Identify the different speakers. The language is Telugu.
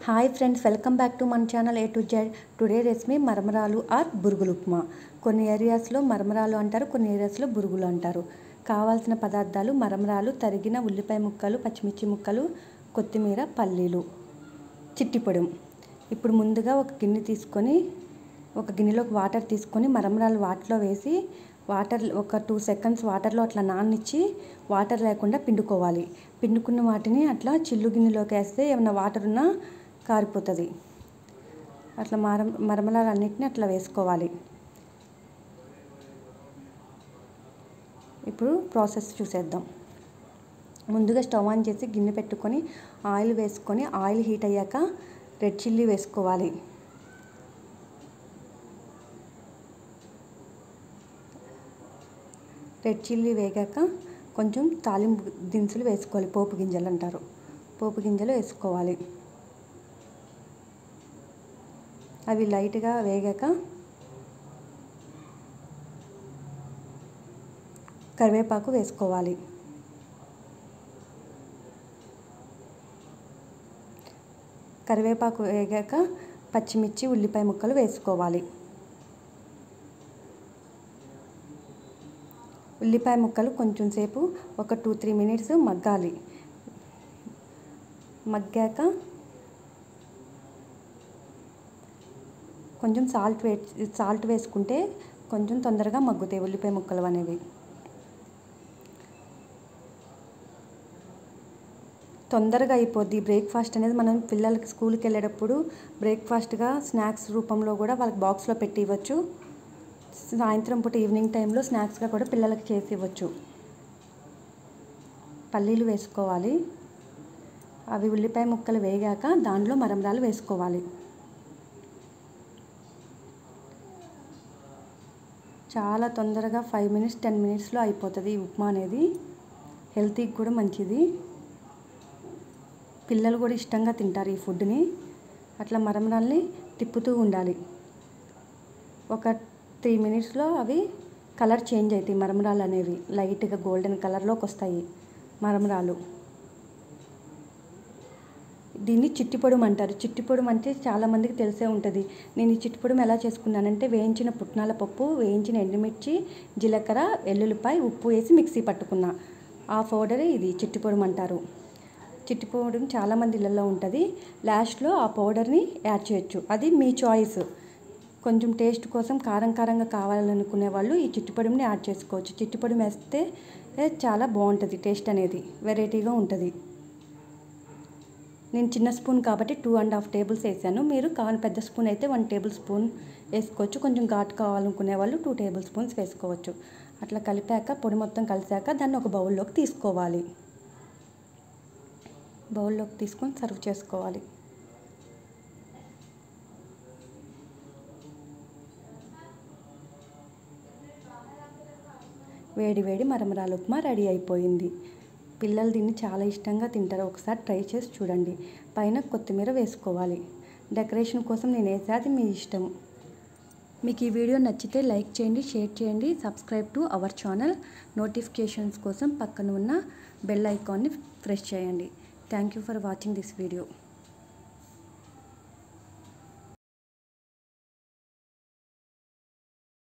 Speaker 1: hi friends welcome back to మన channel A to Z today recipe మరమరాలు ఆర్ బురుగులు ఉప్మా కొన్ని ఏరియాస్లో మరమరాలు అంటారు కొన్ని ఏరియాస్లో బురుగులు అంటారు కావాల్సిన పదార్థాలు మరమరాలు తరిగిన ఉల్లిపాయ ముక్కలు పచ్చిమిర్చి ముక్కలు కొత్తిమీర పల్లీలు చిట్టిపొడి ఇప్పుడు ముందుగా ఒక గిన్నె తీసుకొని ఒక గిన్నెలోకి వాటర్ తీసుకొని మరమరాలు వాటర్లో వేసి వాటర్ ఒక టూ సెకండ్స్ వాటర్లో అట్లా నాననిచ్చి వాటర్ లేకుండా పిండుకోవాలి పిండుకున్న వాటిని అట్లా చిల్లు గిన్నెలోకి వేస్తే ఏమైనా వాటర్ ఉన్నా కారిపోతుంది అట్లా మర మరమరాలన్నిటిని అట్లా వేసుకోవాలి ఇప్పుడు ప్రాసెస్ చూసేద్దాం ముందుగా స్టవ్ ఆన్ చేసి గిన్నె పెట్టుకొని ఆయిల్ వేసుకొని ఆయిల్ హీట్ అయ్యాక రెడ్ చిల్లీ వేసుకోవాలి రెడ్ చిల్లీ వేగాక కొంచెం తాలింపు దినుసులు వేసుకోవాలి పోపు గింజలు అంటారు పోపు గింజలు వేసుకోవాలి అవి లైట్గా వేగాక కరివేపాకు వేసుకోవాలి కరివేపాకు వేగాక పచ్చిమిర్చి ఉల్లిపాయ ముక్కలు వేసుకోవాలి ఉల్లిపాయ ముక్కలు కొంచెం సేపు ఒక టూ త్రీ మినిట్స్ మగ్గాలి మగ్గాక కొంచెం సాల్ట్ వే సాల్ట్ వేసుకుంటే కొంచెం తొందరగా మగ్గుతాయి ఉల్లిపాయ ముక్కలు అనేవి తొందరగా అయిపోద్ది బ్రేక్ఫాస్ట్ అనేది మనం పిల్లలకి స్కూల్కి వెళ్ళేటప్పుడు బ్రేక్ఫాస్ట్గా స్నాక్స్ రూపంలో కూడా వాళ్ళకి బాక్స్లో పెట్టి ఇవ్వచ్చు సాయంత్రం పూట ఈవినింగ్ టైంలో స్నాక్స్గా కూడా పిల్లలకి చేసి ఇవ్వచ్చు పల్లీలు వేసుకోవాలి అవి ఉల్లిపాయ ముక్కలు వేగాక దాంట్లో మరమరాలు వేసుకోవాలి చాలా తొందరగా ఫైవ్ మినిట్స్ టెన్ మినిట్స్లో అయిపోతుంది ఈ ఉప్మా అనేది హెల్తీకి కూడా మంచిది పిల్లలు కూడా ఇష్టంగా తింటారు ఈ ఫుడ్ని అట్లా మరమరాల్ని తిప్పుతూ ఉండాలి ఒక త్రీ మినిట్స్లో అవి కలర్ చేంజ్ అవుతాయి మరమరాలు అనేవి లైట్గా గోల్డెన్ కలర్లోకి వస్తాయి మరమరాలు దీన్ని చిట్టిపొడుము అంటారు చిట్టిపొడుము అంటే చాలామందికి తెలిసే ఉంటుంది నేను ఈ చిట్టిపొడుము ఎలా చేసుకున్నానంటే వేయించిన పుట్నాల పప్పు వేయించిన ఎండుమిర్చి జీలకర్ర వెల్లుల్లిపాయ ఉప్పు వేసి మిక్సీ పట్టుకున్నా ఆ పౌడర్ ఇది చిట్టిపొడుము అంటారు చిట్టి పౌడర్ చాలామంది ఇళ్ళల్లో ఉంటుంది లాస్ట్లో ఆ పౌడర్ని యాడ్ చేయొచ్చు అది మీ చాయిస్ కొంచెం టేస్ట్ కోసం కారం కారంగా కావాలనుకునే వాళ్ళు ఈ చిట్టుపొడిని యాడ్ చేసుకోవచ్చు చిట్టుపొడి వేస్తే చాలా బాగుంటుంది టేస్ట్ అనేది వెరైటీగా ఉంటుంది నేను చిన్న స్పూన్ కాబట్టి టూ అండ్ హాఫ్ టేబుల్స్ వేసాను మీరు కావాలి పెద్ద స్పూన్ అయితే వన్ టేబుల్ స్పూన్ వేసుకోవచ్చు కొంచెం ఘాటు కావాలనుకునే వాళ్ళు టూ టేబుల్ స్పూన్స్ వేసుకోవచ్చు అట్లా కలిపాక పొడి మొత్తం కలిసాక దాన్ని ఒక బౌల్లోకి తీసుకోవాలి బౌల్లోకి తీసుకొని సర్వ్ చేసుకోవాలి వేడి వేడి మరమరాలు ఉప్మా రెడీ అయిపోయింది పిల్లలు దీన్ని చాలా ఇష్టంగా తింటారు ఒకసారి ట్రై చేసి చూడండి పైన కొత్తిమీర వేసుకోవాలి డెకరేషన్ కోసం నేను వేసే అది మీ ఇష్టం మీకు ఈ వీడియో నచ్చితే లైక్ చేయండి షేర్ చేయండి subscribe to our channel notifications కోసం పక్కన ఉన్న బెల్ ఐకాన్ని ప్రెస్ చేయండి thank you for watching this video